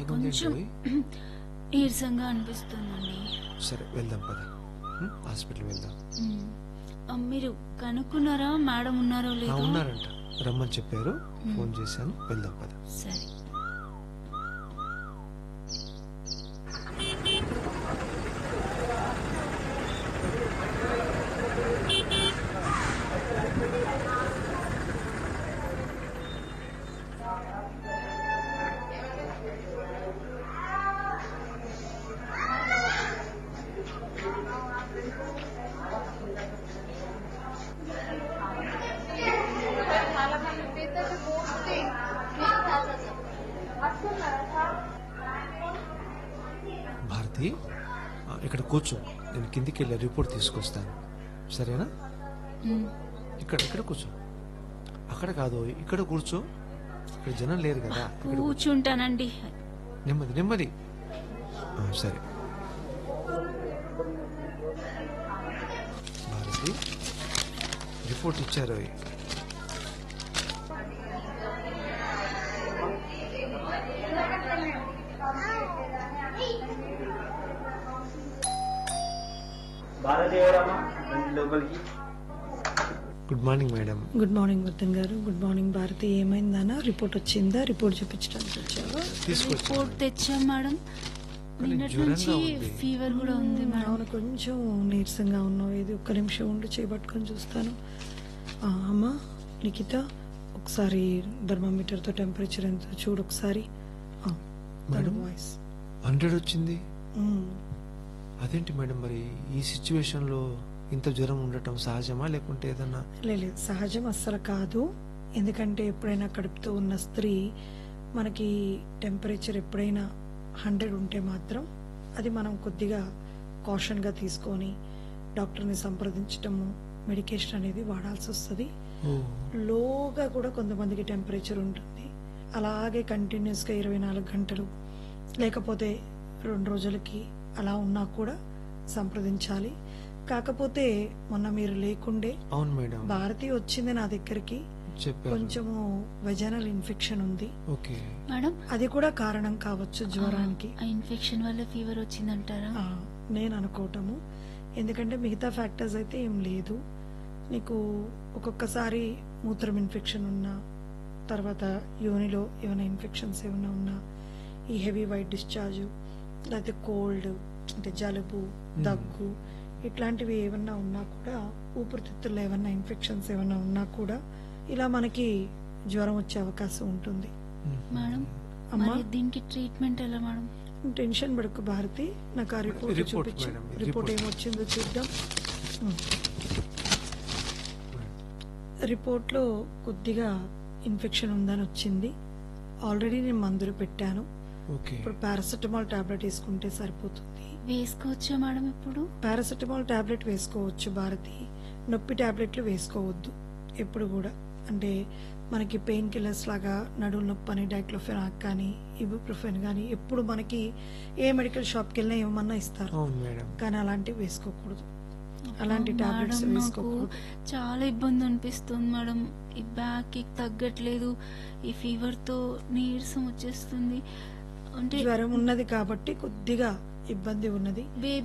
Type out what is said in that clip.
ఉంది కొంచెం ఏంటి? నీరసంగా అనిపిస్తుందండి సరే వెళ్దాం పద ఉం? హాస్పిటల్ వెళ్దాం ఉమ్. ఆ, మీరు కనుక్కున్నారా మేడం ఉన్నారో ఆ, లేదో ఉన్నారంట రమ్మని చెప్పారు ఫోన్ చేశాను వెళ్దాం పద సరే భారతి ఆ, ఇక్కడ కూర్చో నేను కిందికి వెళ్ళి రిపోర్ట్ తీసుకొస్తాను సరేనా ఉమ్. ఇక్కడ ఇక్కడ కూర్చో అక్కడ కాదు ఇక్కడ కూర్చో ఇక్కడ జనం లేరు కదా ఇక్కడ కూర్చో. కూర్చుంటానండి నెమ్మది నెమ్మది ఆ, సరే భారతి రిపోర్ట్ ఇచ్చారు భారతీయరమ్మా లోపలికి good morning madam good morning Vardhan garu good morning Bharati ఏమైందన్నా రిపోర్ట్ వచ్చిందా రిపోర్ట్ చూపించడానికి వచ్చావా తీసుకొచ్చాను రిపోర్ట్ తెచ్చాం మేడం కానీ నిన్నటి జ్వరంగా నుంచి ఉంది. ఫీవర్ కూడా ఉంది మేడం అవును కొంచెం నీరసంగా ఉన్నావు ఇది ఒక్క నిమిషం ఉండి చేపట్టుకొని చూస్తాను ఆ, అమ్మా నిఖిత ఒకసారి థర్మామీటర్తో టెంపరేచర్ ఎంత చూడు ఒకసారి ఆ, తన మేడం? వాయిస్ హండ్రెడ్ వచ్చింది ఉమ్, అదేంటి మేడం మరి ఈ సిచ్యువేషన్ లో ఇంత జ్వరం ఉండటం సహజమా లేకుంటే ఏదన్నా లే- లేదు సహజం అస్సలు కాదు ఎందుకంటే ఎప్పుడైనా కడుపుతో ఉన్న స్త్రీ మనకి టెంపరేచర్ ఎప్పుడైనా హండ్రెడ్ ఉంటే మాత్రం అది మనం కొద్దిగా కాషన్గా తీసుకొని డాక్టర్ని సంప్రదించటము మెడికేషన్ అనేది వాడాల్సి వస్తుంది ఓ లోగా కూడా కొంతమందికి టెంపరేచర్ ఉంటుంది అలాగే కంటిన్యూస్గా ఇరవై నాలుగు గంటలు లేకపోతే రెండు రోజులకి అలా ఉన్నా కూడా సంప్రదించాలి కాకపోతే మొన్న మీరు లేకుండే అవును మేడం భారతి వచ్చింది నా దగ్గరికి చెప్పారు కొంచెము వెజనల్ ఇన్ఫెక్షన్ ఉంది ఓకే మేడం అది కూడా కారణం కావచ్చు జ్వరానికి ఆ ఇన్ఫెక్షన్ వల్ల ఫీవర్ వచ్చిందంటారా ఆ, నేను అనుకోవటము ఎందుకంటే మిగతా ఫ్యాక్టర్స్ అయితే ఏం లేదు నీకు ఒక్కొక్కసారి మూత్రం ఇన్ఫెక్షన్ ఉన్నా తర్వాత యోనిలో ఏమైనా ఇన్ఫెక్షన్స్ ఏమైనా ఉన్నా ఈ హెవీ వైట్ డిశ్చార్జ్ లేకపోతే కోల్డ్ అంటే జలుబు దగ్గు ఇట్లాంటివి ఏమన్నా ఉన్నా కూడా ఊపిరితిత్తుల్లో ఏమన్నా ఇన్ఫెక్షన్స్ ఏమన్నా ఉన్నా కూడా ఇలా మనకి జ్వరం వచ్చే అవకాశం ఉంటుంది మేడం అమ్మా మరి దీనికి ట్రీట్మెంట్ ఎలా మేడం టెన్షన్ పడకు భారతి నాకు ఆ రిపోర్ట్ రిపోర్ట్ చూపించు మేడం, రిపోర్ట్ రిపోర్ట్. ఏమొచ్చిందో చూద్దాం ఉమ్. రిపోర్ట్లో కొద్దిగా ఇన్ఫెక్షన్ ఉందని వచ్చింది ఆల్రెడీ నేను మందులు పెట్టాను ఓకే ఇప్పుడు పారాసెటమాల్ టాబ్లెట్ వేసుకుంటే సరిపోతుంది వేసుకోవచ్చా మేడం ఇప్పుడు పారాసెటమాల్ టాబ్లెట్ వేసుకోవచ్చు భారతి నొప్పి టాబ్లెట్లు వేసుకోవద్దు ఎప్పుడు కూడా అంటే మనకి పెయిన్ కిల్లర్స్ లాగా నడుము నొప్పి అని డైక్లోఫెనాక్ కానీ ఇబుప్రోఫెన్ కానీ ఎప్పుడు మనకి ఏ మెడికల్ షాప్కి వెళ్ళినా ఏమన్నా ఇస్తారు అవును మేడం కానీ అలాంటివి వేసుకోకూడదు అలాంటి టాబ్లెట్స్ మేడం, నాకు వేసుకోకూడదు చాలా ఇబ్బంది అనిపిస్తుంది మేడం ఈ బ్యాక్ కి తగ్గట్లేదు ఈ ఫీవర్ తో నీరసం వచ్చేస్తుంది అంటే జ్వరం ఉన్నది కాబట్టి కొద్దిగా ఇబ్బంది ఉన్నది బేబీ